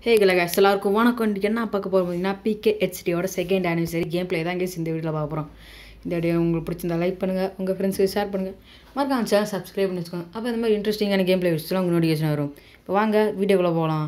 ஹே கலகாஸ் எல்லாருக்கும் வணக்கம் இன்றைக்கி என்ன பார்க்க போகிறோம் பார்த்தீங்கன்னா பிகே ஹெச்டியோட செகண்ட் ஆனிவர்சரி கேம் ப்ளே தான் கேஸ் இந்த வீடியோவில் பார்க்க போகிறோம் இந்த வீடியோ உங்களுக்கு பிடிச்சிருந்தா லைக் பண்ணுங்கள் உங்கள் ஃப்ரெண்ட்ஸுக்கு ஷேர் பண்ணுங்கள் மறக்காம சேனல் சப்ஸ்கிரைப் பண்ணி வச்சுக்கோங்க அப்போ இந்த மாதிரி இன்ட்ரெஸ்டிங்கான கேம் ப்ளே வச்சுலாம் உங்கள் நோட்டிஃபிகேஷன் வரும் இப்போ வாங்க வீடியோக்குள்ளே போகலாம்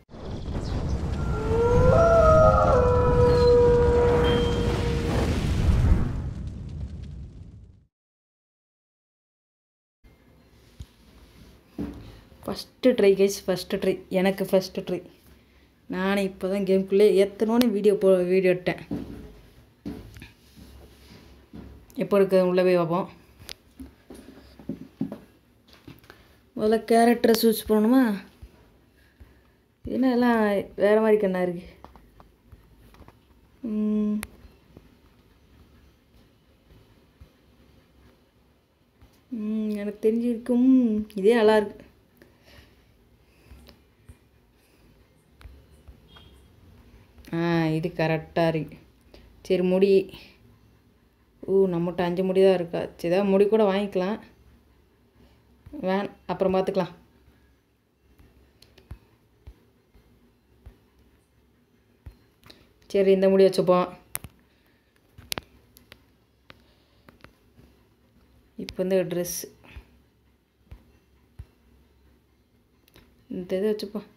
first try guys first try எனக்கு ஃபஸ்ட்டு ட்ரை நானே இப்போ தான் கேம்குள்ளே எத்தனோன்னு வீடியோ போ வீடியோ எடுத்தேன் எப்போ இருக்கு உள்ளே போய் பார்ப்போம் முதல்ல கேரக்டரை சூஸ் பண்ணணுமா என்ன எல்லாம் வேறு மாதிரி கண்ணா இருக்கு ம். ம், எனக்கு தெரிஞ்சிருக்கும் இதே நல்லா இருக்கு ஆ இது கரெக்டாக இருக்கு சரி முடி ஓ நம்மகிட்ட அஞ்சு முடி தான் இருக்கா சரி ஏதாவது முடி கூட வாங்கிக்கலாம் வேன் அப்புறம் பார்த்துக்கலாம் சரி இந்த முடி வச்சுப்போம் இப்போ வந்து ட்ரெஸ் இந்த இது வச்சுப்போம்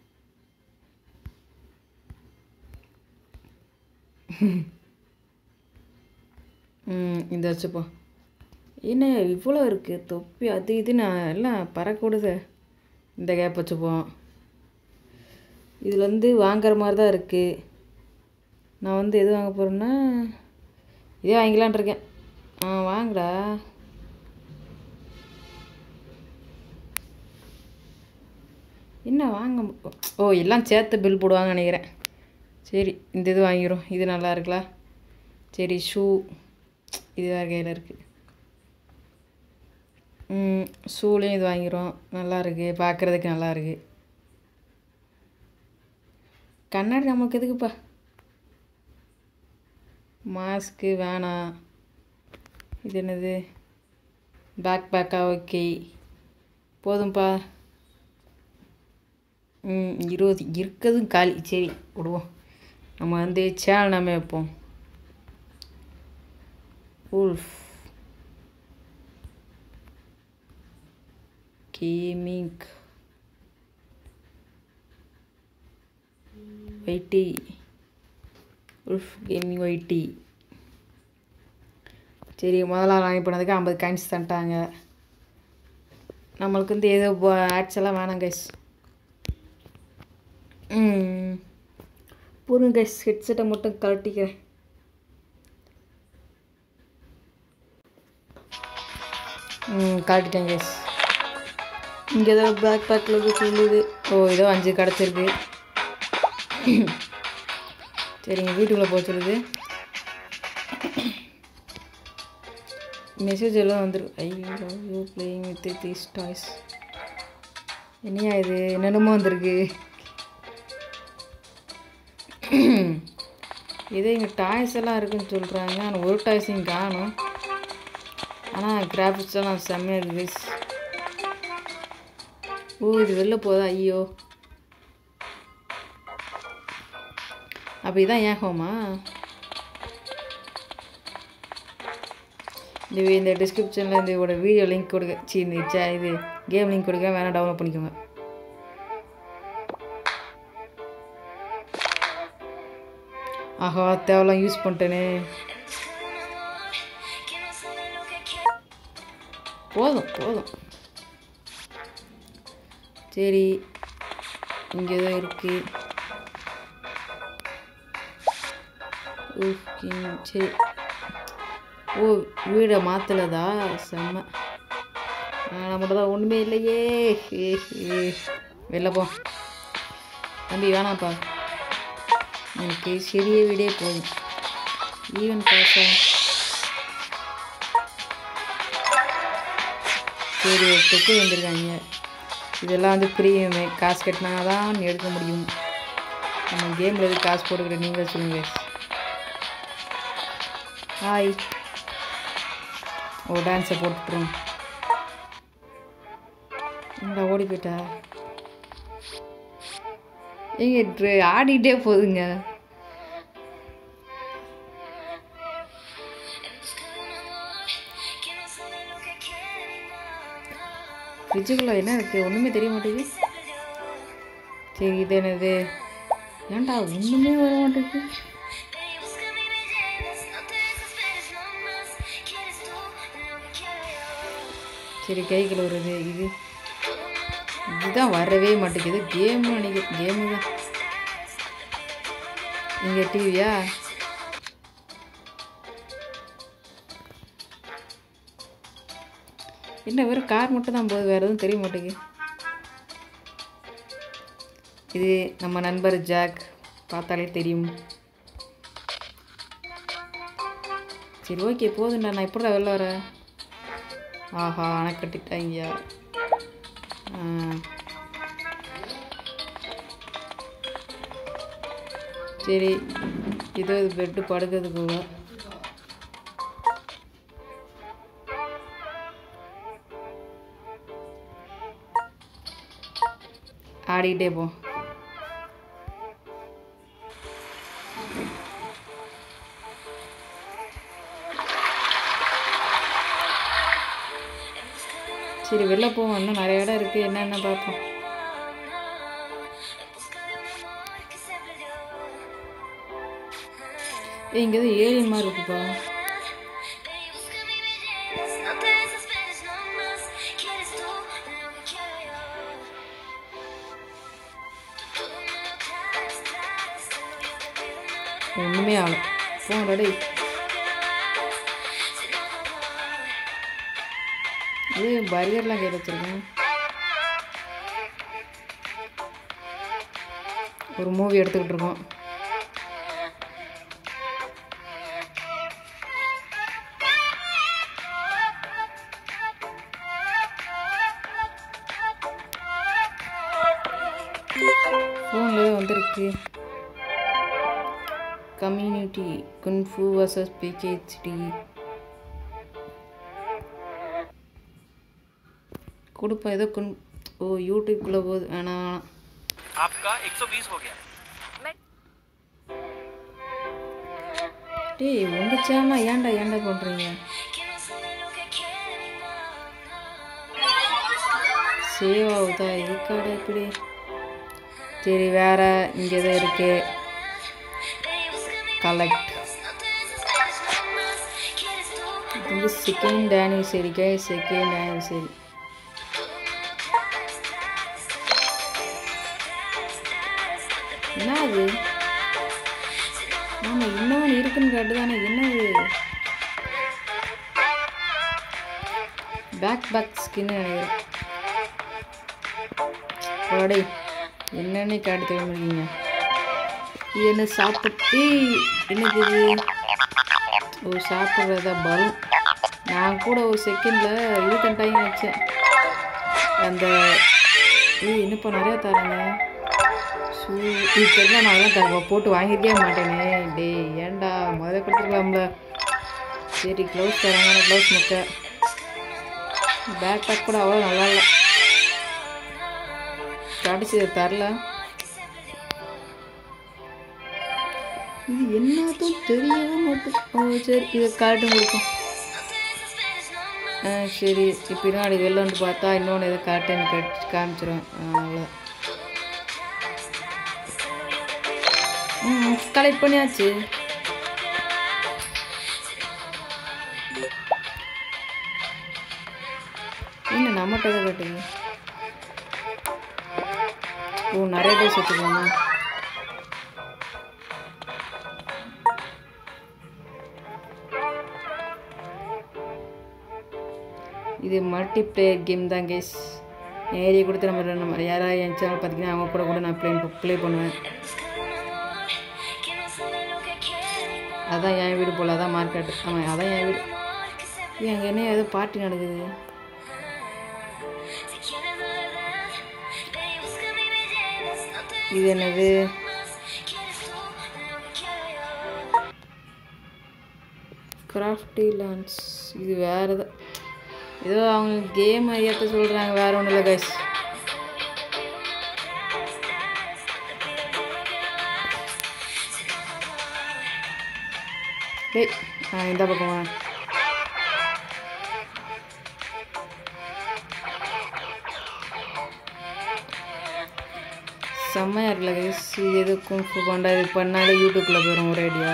ம் இந்த வச்சுப்போம் என்ன இவ்வளோ இருக்குது தொப்பி அது இது நான் எல்லாம் பறக்கூடுது இந்த கேப் வச்சுப்போம் இதில் வந்து வாங்குற மாதிரி தான் இருக்குது நான் வந்து எது வாங்க போகிறேன்னா இதே வாங்கிக்கலான் இருக்கேன் ஆ வாங்கடா என்ன வாங்க மு- ஓ எல்லாம் சேர்த்து பில் போடுவாங்கன்னு நினைக்கிறேன் சரி இந்த இது வாங்கிடும் இது நல்லா இருக்குல்ல சரி ஷூ இது வேறு கையில் இருக்குது ஷூலேயும் இது வாங்கிடும் நல்லா இருக்கு பார்க்குறதுக்கு நல்லா இருக்கு கண்ணாடி நமக்கு எதுக்குப்பா மாஸ்க்கு வேணாம் இது என்னது பேக் பேக்கா ஓகே போதும்ப்பா ம் இருபது இருக்கிறதும் காலி சரி விடுவோம் நம்ம வந்து சேனல் நாமே வைப்போம் உல்ஃப் கேமிங் ஒயிட்டி உல்ஃப் கேமிங் ஒயிட்டி சரி முதல்ல வாங்கி போனதுக்கு ஐம்பது காயின்ஸ் தந்துட்டாங்க நம்மளுக்கு வந்து ஏதோ ஆட்ஸ் எல்லாம் வேணாம் கைஸ் ம் போதும் கைஸ் ஹெட்செட்டை மட்டும் கழட்டிக்கிறேன் ம் காட்டிட்டேன் கைஸ் இங்கே ஏதோ பேக் பேக்கில் இருக்கு சொல்லுது ஓ ஏதோ அஞ்சு கிடச்சிருக்கு சரிங்க வீட்டுக்குள்ளே போக சொல்லுது மெசேஜ் எல்லாம் வந்துருக்கு I love you playing with these toys என்னையா இது என்னென்னமோ வந்திருக்கு இதே இங்கே டாய்ஸ் எல்லாம் இருக்குன்னு சொல்கிறாங்க ஆனால் ஒரு டாய்ஸையும் காணும் ஆனால் கிராஃபிக்ஸ் எல்லாம் செம்மையாக இருக்குது ஓ இது வெளில போதா ஐயோ அப்போ இதான் ஏன் ஹோமா இந்த வி- இந்த டிஸ்கிரிப்ஷனில் இந்த இதோட வீடியோ லிங்க் கொடுக்க சி இந்த சே- இது கேம் லிங்க் கொடுக்க வேணால் டவுன்லோட் பண்ணிக்கோங்க ஆஹா தேவலாம் யூஸ் பண்ணிட்டேனே போதும் போதும் சரி இங்கே ஏதோ இருக்கு ஓகே சரி ஓ வீடை மாற்றலதா செம்ம நான் மட்டும் தான் ஒன்றுமே இல்லையே ஏ ஏ வெளில போ தம்பி வேணாம்ப்பா எனக்கு சிறிய வீடே போதும் ஈவன் பாஸா சரி ஒரு தொக்கு வந்திருக்காங்க இதெல்லாம் வந்து ப்ரீமியமே காசு கட்டினா தான் எடுக்க முடியும் நம்ம கேமில் எது காசு போட்டுக்கிற நீங்கள் சொல்லுங்க ஹாய் ஓ டான்ஸை போட்டுட்டுரும் இந்த ஓடி போயிட்டா ஏங்க ட்ரெ- ஆடிட்டே போகுதுங்க ஃப்ரிட்ஜுக்குள்ளே என்ன இருக்குது ஒன்றுமே தெரிய மாட்டேங்குது சரி இது என்னது ஏன்டா ஒன்றுமே வர மாட்டேங்குது சரி கை கழுவுறது இது இதுதான் வரவே மாட்டேங்குது கேமு நினைக்கிறேன் கேமு தான் இங்கே டிவியா என்ன வெறும் கார் மட்டும் தான் போகுது வேறு எதுவும் தெரிய மாட்டேங்குது இது நம்ம நண்பர் ஜாக் பார்த்தாலே தெரியும் சரி ஓகே போதுண்டா நான் எப்படிடா வெளில வரேன் ஆஹா அணை கட்டிட்டாங்க ஆ. சரி இதோ இது பெட்டு படுக்கிறதுக்குள்ள ஆடிக்கிட்டே போ சரி வெளில போவோம் இன்னும் நிறைய இடம் இருக்குது என்னென்ன பார்ப்போம் ஏய் இங்கே எதுவும் ஏலியன் மாதிரி இருக்குப்பா ஒன்றுமே ஆகல போங்கடா டேய் இது பர்கர்லாம் கேட்டு வச்சிருக்கேன் ஒரு மூவி எடுத்துக்கிட்டு இருக்கோம் ஃபோனில் வந்திருக்கு கம்யூனிட்டி குன்ஃபு வர்சஸ் பிகேஹெச்டி கொடுப்பேன் ஏதோ குன் ஓ யூடியூப்குள்ளே போகுது வேணாம் வேணாம் आपका 120 हो गया டேய் உங்கள் சேனல் ஏன்டா ஏன்டா பண்ணுறீங்க சேவ் ஆகுதா இருக்காடா இப்படி சரி வேற இங்கே எதோ இருக்கு கலெக்ட் இது வந்து செகண்ட் ஆனிவர்சரிக்கா செகண்ட் ஆனிவர்சரி என்ன அது ஆமாம் இன்னொன்று இருக்குன்னு காட்டு தானே என்னது பேக் பேக் ஸ்கின்னு நினைக்கிறேன் ஓடே என்னன்னு காட்டு தெரியுமிருக்கீங்க இது என்ன சாப்பிட்டு ஏய், என்னது இது ஓ சாப்பிட்றதா பலூன் நான் கூட ஒரு செகண்டில் இது கண்டாங்க வச்சேன் அந்த ஏய் என்னப்பா நிறையா தராங்க ஷூ இது தெரிஞ்சா நான் அதெல்லாம் த- போட்டு வாங்கியிருக்கவே மாட்டேனே டேய் ஏன்டா முதல்ல கொடுத்துருக்கலாம்ல சரி க்ளவுஸ் தராங்க க்ளவுஸ் முட்டை பேக் பேக் கூட அவ்வளோ நல்லா இல்லை கடைசி இதை தரல இது என்னதும் தெரியவே மாட்டேன் ஓ சரி இதை காட்டும் கொடுக்கும் ஆ சரி இப்போ பின்னாடி வெளில வந்து பார்த்தா இன்னொன்று எதை காட்டுன்னு கட் காமிச்சிரும் அவ்வளோதான் ம் கலெக்ட் பண்ணியாச்சு என்ன நம்மகிட்ட தான் கட்டுங்க ஓ நிறைய பேர் வச்சுக்கலாமா இது மல்டி பிளேயர் கேம் தான் கேஸ் என் ஏரியா கொடுத்து நம்ம நம்ம யாராவது என் சேனல் பார்த்தீங்கன்னா அவங்க கூட கூட நான் ப்ளே ப்ளே பண்ணுவேன் அதான் என் வீடு போல் அதான் மார்க்கெட் ஆமாம் அதான் என் வீடு ஏன் அங்கே என்ன ஏதோ பார்ட்டி நடக்குது இது என்னது கிராஃப்டி லான்ஸ் இது வேறு எதோ ஏதோ அவங்க கேம் ஏற்ற சொல்கிறாங்க வேறு ஒன்றும் இல்லை கைஸ் டேய் ஆ இந்த பக்கம் வா செம்மையாக இருக்குல்ல கைஸ் இது எது குங்ஃபு பாண்டா இது பண்ணாலே யூடியூப்பில் போயிடும் ஒரு ஐடியா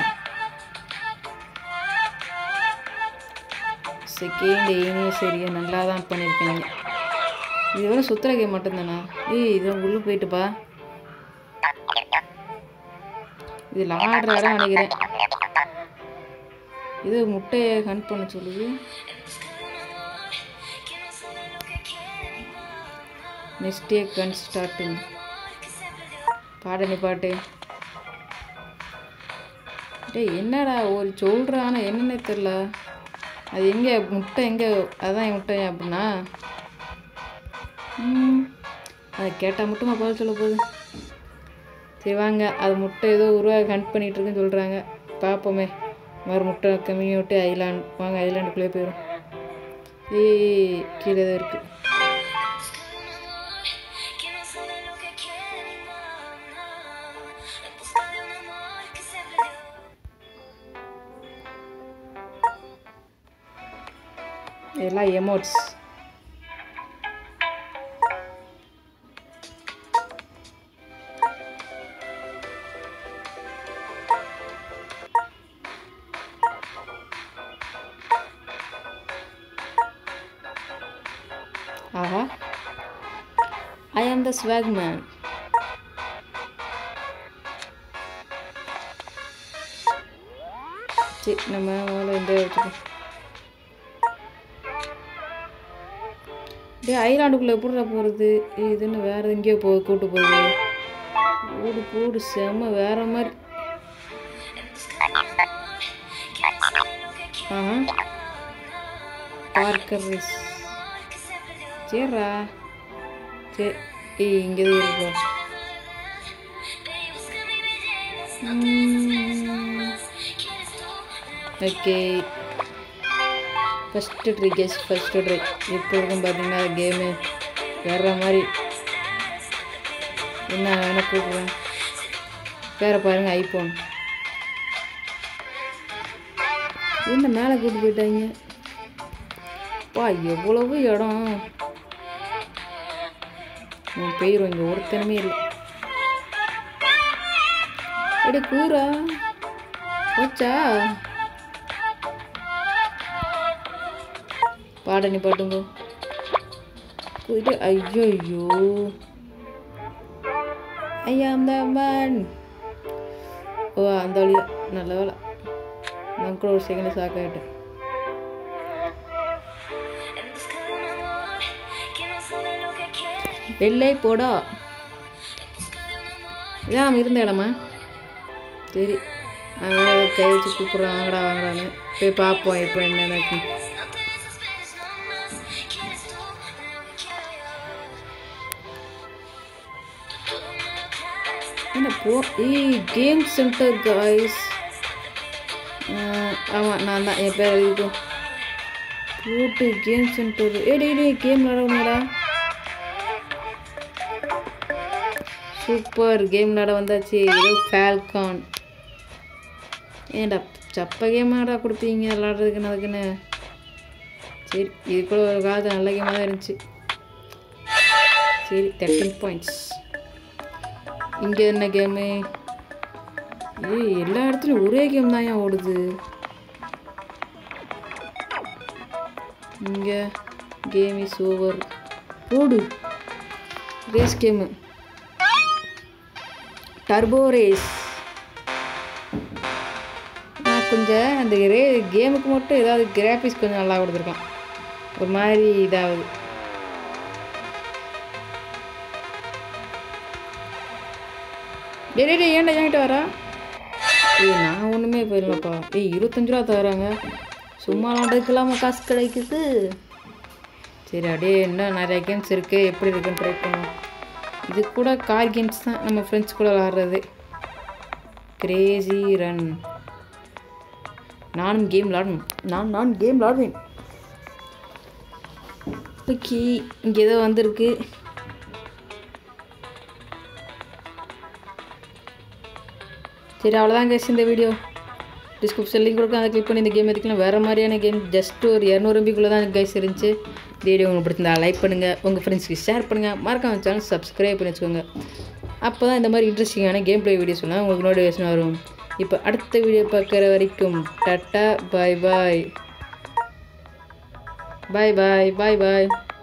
செகண்ட் எய்மே சரியா நல்லா தான் பண்ணியிருக்காங்க இது வரை சுற்றுற கேம் மட்டும்தானா ஏய் இது உள்ளே போயிட்டுப்பா இது ஆடுற இடம் நினைக்கிறேன் இது முட்டையை ஹண்ட் பண்ண சொல்லுது நெக்ஸ்ட் டே கன் ஸ்டார்ட்டுங்க பாடு நீ பாட்டு டேய் என்னடா ஒரு சொல்கிறான என்னன்னே தெரில அது எங்கே முட்டை எங்கே அதான் என் முட்டை அப்படின்னா ம், அதை கேட்டால் மட்டுமா பதில் சொல்ல போகுது சரி வாங்க அது முட்டை ஏதோ உருவாக ஹண்ட் பண்ணிட்டு இருக்குன்னு சொல்கிறாங்க பார்ப்போமே மறு முட்டை கம்மி விட்டு ஐலாண்ட் வாங்க ஐலாண்டுக்குள்ளே போயிடும் ஏய் கீழே தான் இருக்குது Que no sabe lo que quiere, no, no. En busca de un amor que se perdió. எல்லாம் எமோட்ஸ் ஆஹா ஐ ஆம் த ஸ்வாக் மேன் சரி நம்ம முதல்ல இந்த வச்சுக்கோம் டே ஐலாண்டுக்குள்ளே எப்படிடா போகிறது இதுன்னு வேறு எங்கேயோ போ கூட்டு போகுது ஓடு போடு செம்ம வேற மாதிரி ஆஹா பார்க்கர் ரேஸ் சரிடா சரி ஏய் இங்கே தான் இருக்கோம் okay first try guys first try இப்போ இருக்கும் பார்த்தீங்கன்னா கேமு வேற மாதிரி என்ன வேணால் கூப்பிடுவேன் பேரை பாருங்க ஐஃபோன் என்ன மேலே கூப்பிட்டு போயிட்டாங்க பா எவ்வளவு இடம் உன் பெயரும் இங்கே ஒருத்தனமே இல்லை எடி கூறா போச்சா பாட நீ பாட்டுங்க இது ஐயோ ஐயோ ஐயா அந்த மேன் ஓ அந்த வழியா நல்ல வேலை நான் கூட ஒரு செகண்ட் ஷாக் ஆகிட்டேன் En busca de un amor que no sabe lo que quiere. வெள்ளை போடா இதான் நம்ம இருந்த இடமா சரி அவன் வேற கை வச்சு கூப்பிட்றான் வாங்கடா வாங்கடான்னு போய் பார்ப்போம் இப்போ என்ன நடக்கும் என்ன போ ஏய் கேம் சென்டர் காய்ஸ் ஆமாம் நான் தான் என் பேர் எழுதிக்கும் போட்டு கேம் சென்டர் ஏடி ஏடி கேம் விளாடணுடா சூப்பர் கேம் விளாட வந்தாச்சு ஏதோ ஃபால்கான் ஏன்டா சப்ப கேமாடா கொடுப்பீங்க விளாட்றதுக்குன்னு அதுக்குன்னு சரி இது கூட ஒரு காலத்தில் நல்ல கேமாக தான் இருந்துச்சு சரி தேர்ட்டின் பாயிண்ட்ஸ் இங்கே என்ன கேமு ஏய் எல்லா இடத்துலையும் ஒரே கேம் தான் ஏன் ஓடுது இங்கே கேம் இஸ் ஓவர் போடு ரேஸ் கேமு டர்போ ரேஸ் நான் கொஞ்சம் அந்த ரே கேமுக்கு மட்டும் ஏதாவது கிராஃபிக்ஸ் கொஞ்சம் நல்லா கொடுத்துருக்கலாம் ஒரு மாதிரி இதாகுது டேய் டேய், டேய் ஏன்டா என்கிட்ட வரா ஏய் நான் ஒன்றுமே போயிடலப்பா ஏய் இருபத்தஞ்சு ரூபா தராங்க சும்மா விளாண்டதுக்கெல்லாம் காசு கிடைக்குது சரி அப்படியே இன்னும் நிறைய கேம்ஸ் இருக்குது எப்படி இருக்குன்னு ட்ரை பண்ணுவோம் இது கூட கார் கேம்ஸ் தான் நம்ம ஃப்ரெண்ட்ஸ் கூட விளாட்றது கிரேசி ரன் நானும் கேம் விளாடணும் நான் நான் கேம் விளாடுவேன் ஓகே இங்கே ஏதோ வந்திருக்கு சரி அவ்வளோதான் கேஸ் இந்த வீடியோ டிஸ்கிரிப்ஷன் லிங்க் கொடுக்கும் அதை கிளிக் பண்ணி இந்த கேம் எடுக்கலாம் வேறு மாதிரியான கேம் ஜஸ்ட் ஒரு இரநூறு எம்பிக்குள்ளே தான் கைஸ் இருந்துச்சு வீடியோ உங்களுக்கு பிடிச்சிருந்தா லைக் பண்ணுங்கள் உங்கள் ஃப்ரெண்ட்ஸ்க்கு ஷேர் பண்ணுங்கள் மறக்காம சேனல் சப்ஸ்கிரைப் பண்ணி வச்சுக்கோங்க அப்போ தான் இந்த மாதிரி இன்ட்ரெஸ்டிங்கான கேம் ப்ளே வீடியோஸ்லாம் உங்களுக்கு நோட்டிஃபிகேஷன் வரும் இப்போ அடுத்த வீடியோ பார்க்குற வரைக்கும் டாட்டா பாய் பாய் பாய் பாய் பாய் பாய்